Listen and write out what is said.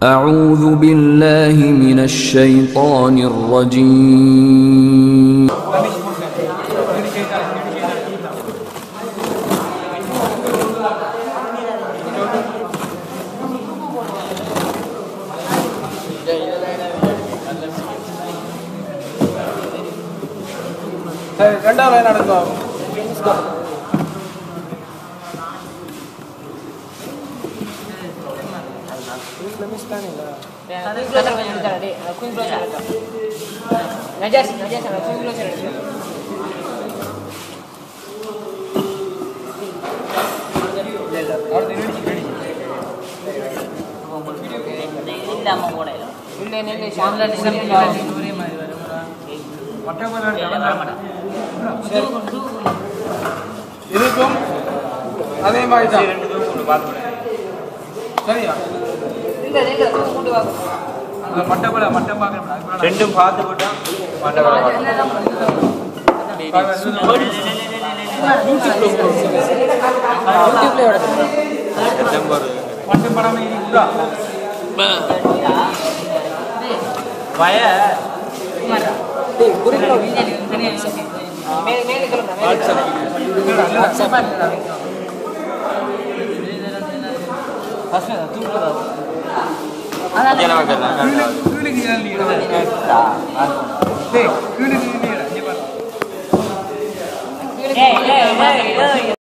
أعوذ بالله من الشيطان الرجيم சரி ரெண்டாவது லைன் நடக்கும் Queen closer கொஞ்சம் எடுத்தாரு டேய் அந்த queen closer எடுத்தா நஜாஸ் நஜாஸ் அந்த queen closer எடுத்து இல்லாம கூட இல்லை இல்ல நெல்லு ஷாம்ல நெல்லு ஒரே மாதிரி வரும் இதுக்கும் அதே மாதிரி தான் சரியா இந்த நெல்லு கொண்டு வா அந்த மட்டை கூட மட்டை பார்க்கணும் ரெண்டும் பார்த்து போட்டா யூடியூப்ல எடுத்து மட்டை படம் இருக்கா பய டேய் புரியல மேல மேல கிளம்புடா மேல கீழுக்கு ஏன் நீ டேய் கீழுக்கு நீ இங்க பாரு ஏய் ஏய் ஏய்